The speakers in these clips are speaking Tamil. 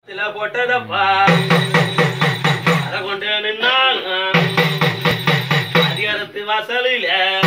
சில போட்டதப்பா அதை கொண்டு நின்னால் அதிகாரத்து வாசலில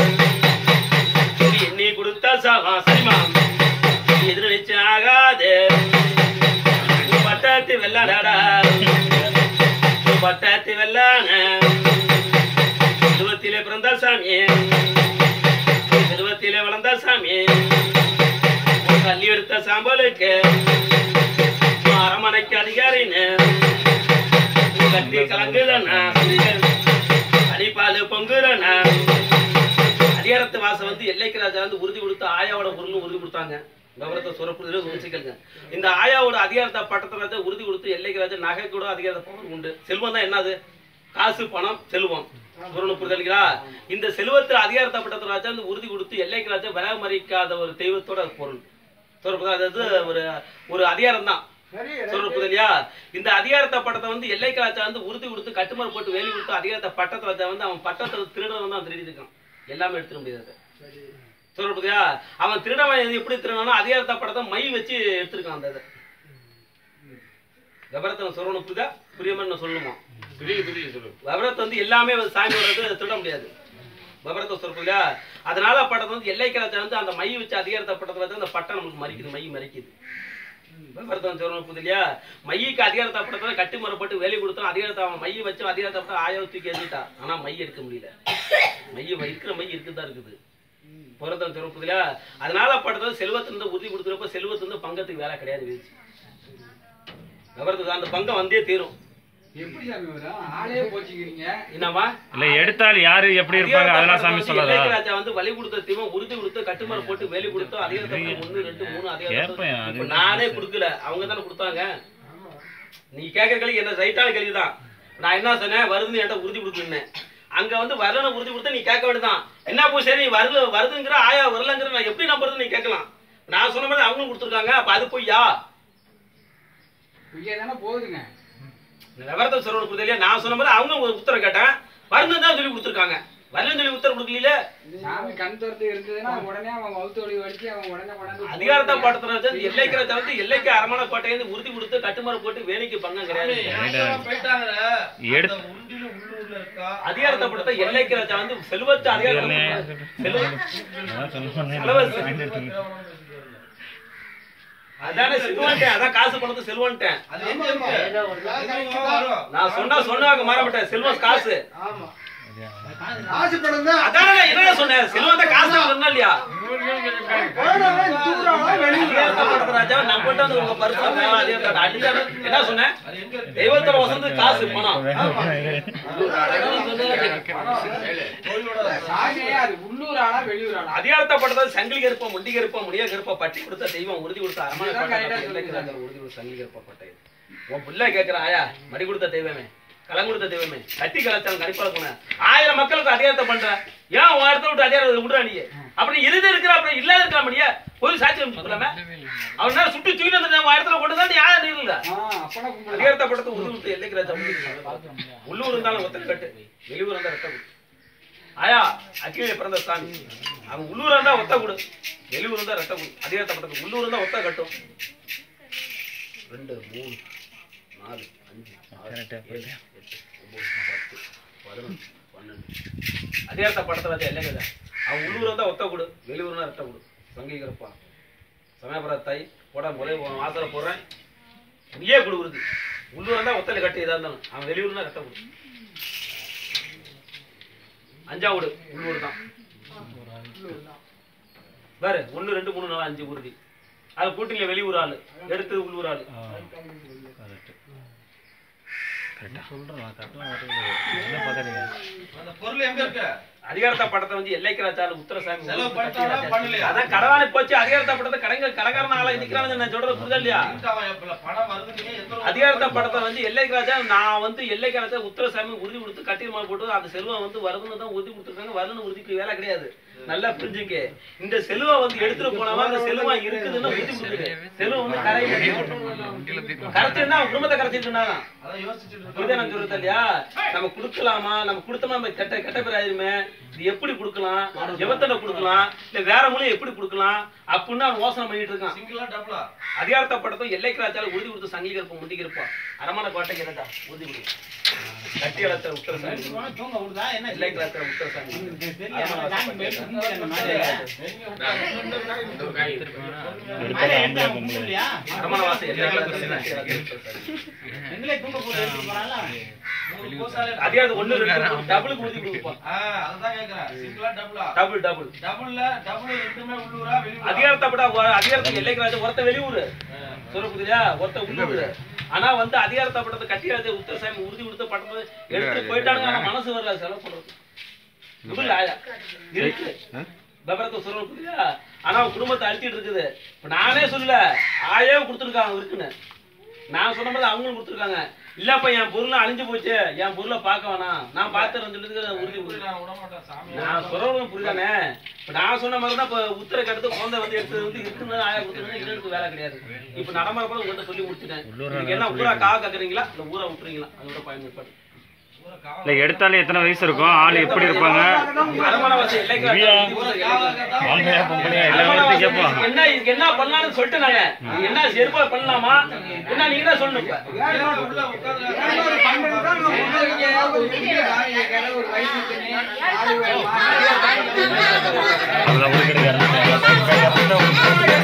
எண்ணி கொடுத்தா சாவா சரிமா எதிரொலிச்சு ஆகாது பட்டாத்து வெள்ளாடா பட்டாத்து வெள்ளான செல்வத்திலே பிறந்த சாமி செல்வத்திலே வளர்ந்த சாமி கல்லி எடுத்த சாம்பலுக்கு அரமனைக்கு அதிகாரின்னு கட்டி கலங்குதண்ணா அடிப்பாலு பொங்குறண்ணா அதிகாரத்து வாசம் வந்து எல்லைக்கு ராஜா வந்து உறுதி கொடுத்து ஆயாவோட பொருளும் உறுதி கொடுத்தாங்க கவரத்தை சுரப்புறது முடிச்சுக்கலுங்க இந்த ஆயாவோட அதிகாரத்தை பட்டத்தை ராஜா உறுதி கொடுத்து எல்லைக்கு ராஜா நகை கூட அதிகாரத்தை பவர் உண்டு செல்வம் தான் என்னது காசு பணம் செல்வம் பொருள் புரிதல்களா இந்த செல்வத்தில் அதிகாரத்தை பட்டத்தை ராஜா வந்து உறுதி கொடுத்து எல்லைக்கு ராஜா விலை மறிக்காத ஒரு தெய்வத்தோட பொருள் சொல்றது அதாவது ஒரு ஒரு அதிகாரம் தான் சொல்ற புரியலையா இந்த அதிகாரத்தை பட்டத்தை வந்து எல்லை ராஜா வந்து உறுதி கொடுத்து கட்டுமரம் போட்டு வேலி கொடுத்து அதிகாரத்தை பட்டத்தை ராஜா வந்து அவன் பட்டத்தை திருடவன் தான் திருடி இருக்கான் எல்லாமே எடுத்துட முடியாது சொல்ற புரியா அவன் திருடவன் எப்படி திருடனா அதிகாரத்தை படத்தை மை வச்சு எடுத்திருக்கான் அந்த இதை விவரத்தை சொல்லணும் புரியுதா புரியாம சொல்லணுமா புரியுது புரியுது சொல்லு விவரத்தை வந்து எல்லாமே வந்து சாமியோட இது திருட முடியாது விவரத்தை சொல்றீங்களா அதனால படத்தை வந்து எல்லை ராஜா வந்து அந்த மை வச்சு அதிகாரத்தை பட்டத்தை வந்து அந்த பட்டம் நமக்கு மறிக்குது மை மறிக்குது விவரத்தம் சொல்லணும் புரியுது இல்லையா மையக்கு அதிகாரத்தை படத்துல கட்டு முறைப்பட்டு வேலை கொடுத்தோம் அதிகாரத்தை அவன் மைய வச்சு அதிகாரத்தை பட்ட ஆயாவை தூக்கி எறிஞ்சிட்டான் ஆனா மை எடுக்க முடியல மைய இருக்கிற மை இருக்குதான் இருக்குது புறத்தம் சொல்லணும் புரியுது இல்லையா அதனால படத்தை செல்வத்திலிருந்து உறுதி கொடுக்குறப்ப செல்வத்திலிருந்து பங்கத்துக்கு வேலை கிடையாது வீழ்ச்சி விவரத்துக்கு அந்த பங்கம் வந்தே தீரும் எப்படி சாமி வரும் ஆளே போச்சுக்கிறீங்க என்னவா இல்ல எடுத்தால் யாரு எப்படி இருப்பாங்க அதெல்லாம் சாமி சொல்லாதா ராஜா வந்து வழி கொடுத்த தீவம் உறுதி கொடுத்து கட்டுமரம் போட்டு வேலி கொடுத்தோம் அதிகாரத்தை ஒண்ணு ரெண்டு மூணு கேட்பேன், அதிகாரம் அது இப்ப நானே கொடுக்கல அவங்க தானே கொடுத்தாங்க நீ கேட்கற கேள்வி என்ன ரைட்டான கேள்விதான் நான் என்ன சொன்னேன் வருதுன்னு என்கிட்ட உறுதி கொடுக்கணுன்னேன் அங்க வந்து வரலன்னு உறுதி கொடுத்தா நீ கேட்க வேண்டியதான் என்ன போ சரி வரல வருதுங்கிற ஆயா வரலங்கிற நான் எப்படி நம்புறது நீ கேட்கலாம் நான் சொன்ன மாதிரி அவங்களும் கொடுத்துருக்காங்க அப்ப அது பொய்யா பொய்யா தானே போகுதுங்க இந்த விவரத்தை சொல்லணும் புரியலையா நான் சொன்ன மாதிரி அவங்க ஒரு உத்தரம் கேட்டேன் வருதுன்னு தான் சொல்லி கொடுத்துருக்காங்க வரலன்னு சொல்லி உத்தரவு கொடுக்கல சாமி கண் திறந்து இருந்ததுன்னா உடனே அவன் வகுத்து ஒளி வடிச்சு அவன் உடனே கொண்டாந்து அதிகாரத்தை படுத்துறது எல்லைக்கிற தவிர்த்து எல்லைக்கு அரமணை கோட்டையை வந்து உறுதி கொடுத்து கட்டுமரம் போட்டு வேலைக்கு பங்கம் கிடையாது எடுத்து அதிகாரத்தை படுத்த எல்லைக்கிற வந்து செல்வத்து அதிகாரம் செல்வம் அதான் சொன்னேன். செலவு அதானே செல்வன்ட்டேன் அதான் காசு பணத்தை செல்வன்ட்டேன் நான் சொன்னா சொன்னாங்க மாற மாட்டேன் செல்வம் காசு காசு படம் தான் அதானே நான் என்ன சொன்னேன் செல்வம் தான் காசு சொன்னா இல்லையா அதிகாரத்தை படுத்த ராஜா நம்மகிட்ட வந்து உங்க பரிசு மேல அதிகாரத்தை அதிகாரம் என்ன சொன்னேன் தெய்வத்தோட வசந்து காசு பணம் சாமியே அது உள்ளூர் ஆளா வெளியூர் ஆளா அதிகாரத்தை படுத்தது சங்கிலி கருப்பம் முண்டி கருப்பம் முடிய கருப்பம் பட்டி கொடுத்த தெய்வம் உறுதி கொடுத்த அரமணை இதுதான் கோட்டை correct ஆ பட்டி சொல்லுங்க. இலக்கிய உறுதி கொடுத்த சங்கிலி கருப்பம் பட்டை உன் பிள்ளை கேட்கிற ஆயா மடி கொடுத்த தெய்வமே கலம் கொடுத்த தெய்வமே கட்டி கலாச்சாரம் கணிப்பால போன ஆயிரம் மக்களுக்கு அதிகாரத்தை பண்ற ஏன் உன் இடத்த விட்டு அதிகாரத்தை விடுறா நீ அப்படி இறுதி இருக்கிற அப்படி இல்லாத இருக்கிற முடிய போய் சாட்சியம் சொல்லாம அவன் நேரம் சுட்டு தூக்கி வந்து நம்ம இடத்துல கொண்டு தான் யாரும் இல்ல ஆ அப்பனா கும்பிடலாம் அதிகாரத்தை படுத்த உறுதி கொடுத்த எல்லைக்கு ராஜா உள்ளூர் இருந்தாலும் ஒத்த கட்டு வெளியூர் இருந்தா ரத்த கொடு ஆயா அக்கிலே பிறந்த சாமி அவன் உள்ளூர் இருந்தா ஒத்த கொடு வெளியூர் இருந்தா ரத்த கொடு அதிகாரத்தை படுத்த உள்ளூர் இருந்தா ஒத்த கட்டும் ரெண்டு மூணு நாலு அஞ்சு ஆறு ஏழு எட்டு ஒன்பது பத்து பதினொன்று பன்னெண்டு அதிகாரத்தை படத்தை ராஜா எல்லை ராஜா அவன் உள்ளூர் இருந்தா ஒத்த கொடு வெளியூர் இருந்தா ரத்த கொடு சங்கீகரப்பா சமயபுர தாய் போட முதல் மாத்திரை போடுறேன் நீயே கொடுக்குறது உள்ளூர் இருந்தா ஒத்தலை கட்டு இதா இருந்தாலும் அவன் வெளியூர்னா கட்ட கொடு அஞ்சாவது உள்ளூர் தான் வேறு ஒன்று ரெண்டு மூணு நாலு அஞ்சு உறுதி அது கூட்டில வெளியூர் ஆளு எடுத்து உள்ளூர் ஆளு கரெக்டா சொல்றேன் கரெக்டா வரல என்ன பாக்குறீங்க அந்த பொருள் எங்க இருக்கு அதிகாரத்தை படத்தை வந்து எல்லைக்கு ராஜாலு உத்தரசாமி செலவு பண்ணிட்டாரா, பண்ணலையா? அதான் கடவானி போச்சு அதிகாரத்தை படத்தை கடங்க கடகாரன ஆளா நிக்கிறான்னு நான் சொல்றது புரிதல் இல்லையா எங்க அவன் எப்ப பணம் வருது நீ எத்தனை அதிகாரத்தை படத்தை வந்து எல்லைக்கு ராஜா நான் வந்து எல்லைக்கு ராஜா உத்தரசாமி உறுதி கொடுத்து கட்டில் மாலை போட்டு அந்த செல்வம் வந்து வருதுன்னு தான் உறுதி கொடுத்துருக்காங்க வரலன்னு உறுதிக்கு வேலை கிடையாது நல்லா புரிஞ்சுங்க இந்த செல்வம் வந்து எடுத்துட்டு போனாவா அந்த செல்வம் இருக்குதுன்னு உறுதி கொடுக்குது செல்வம் வந்து கரையில கரைச்சுன்னா அவன் குடும்பத்தை கரைச்சிட்டு அதான் யோசிச்சுட்டு புரியுதா நான் சொல்றது இல்லையா நம்ம கொடுக்கலாமா நம்ம கொடுத்தோம்னா நம்ம கெட்ட கெட்ட பேர் ஆயிருமே இது எப்படி கொடுக்கலாம் எவத்தனை கொடுக்கலாம் இல்ல வேற மூலியம் எப்படி கொடுக்கலாம் அப்படின்னு அவன் யோசனை பண்ணிட்டு இருக்கான் சிங்கிளா டபுளா அதிகாரத்தை படத்தும் எல்லைக்கு ராஜால உறுதி கொடுத்து சங்கிலி இருப்போம் முண்டிக்கு இருப்போம் அரமான கோட்டைக்கு என்னடா உறுதி கொடு கட்டி வளர்த்த உத்தர சாமி தூங்க விடுதா என்ன எல்லைக்கு ராஜா உத்தர சாமி தெரியல அவன் ஜாமி போயிட்டு இருந்துச்சு அந்த மாதிரி. மேலே எந்த அவன் கும்பிடலையா? அரமான வாசம் எல்லைக்கு ராஜா உத்தர சாமி. எங்களே தூங்க போட்டு எடுத்துட்டு போறான்ல? மூணு கோசாலே அதிகாரத்து ஒண்ணு ரெண்டு டபுளுக்கு உறுதி கொடுப்போம் ஆ அதுதான் கேக்குறேன் சிங்கிளா டபுளா டபுள் டபுள் டபுள்ல டபுள் ரெண்டுமே உள்ளூரா வெளியூரா அதிகாரத்தை பட அதிகாரத்துக்கு எல்லைக்கு ராஜா ஒருத்த வெளியூர் சொல்ல புரியுதா ஒருத்த உள்ளூர் ஆனா வந்து அதிகாரத்தை படத்தை கட்டி ராஜா உத்தர சாமி உறுதி கொடுத்து படம் எடுத்து போயிட்டானுங்க ஆனா மனசு வரல செலவு பண்றது இப்படி ஆயா இருக்கு விவரத்தை சொல்ல புரியுதா ஆனா அவன் குடும்பத்தை அழுத்திட்டு இருக்குது இப்ப நானே சொல்லல ஆயே கொடுத்துருக்காங்க இருக்குன்னு நான் சொன்ன மாதிரி அவங்களும் கொடுத்துருக்காங்க இல்லப்பா என் பொருளை அழிஞ்சு போச்சு என் பொருளை பார்க்க வேணாம் நான் பார்த்துறேன் சொல்லிட்டு உறுதி கொடுத்து நான் விட மாட்டேன் சாமி நான் சொல்றவங்க புரியுதானே இப்ப நான் சொன்ன மாதிரி தான் இப்ப உத்தர கடுத்து குழந்தை வந்து எடுத்து வந்து இருக்குன்னு ஆயா கொடுத்துருந்தா இல்லைன்னு வேலை கிடையாது இப்ப நடைமுறை கூட உங்கள்கிட்ட சொல்லி முடிச்சுட்டேன் நீங்க என்ன ஊரா காவ கக்குறீங்களா இல்ல ஊரா விட்டுறீங்களா அதோட பயன்படுத்தாரு இல்ல எடுத்தாலே எத்தனை வயசு இருக்கும் ஆள் எப்படி இருப்பாங்க அரமண வாசி எல்லைக்கு ஆம்பளையா பொம்பளையா எல்லா இடத்தையும் கேட்போம் என்ன இதுக்கு என்ன பண்ணலாம்னு சொல்லிட்டு நாங்க நீங்க என்ன செருப்பா பண்ணலாமா என்ன நீங்க தான் சொல்லணும் இப்ப உள்ள உட்கார்ந்து ஒரு பன்னெண்டு தான் நம்ம முன்னாடியே ஒரு இந்திய நாயகரை ஒரு வயசு திணை, ஆறு வயசு மாடு, அதெல்லாம் உருக்கிட்டு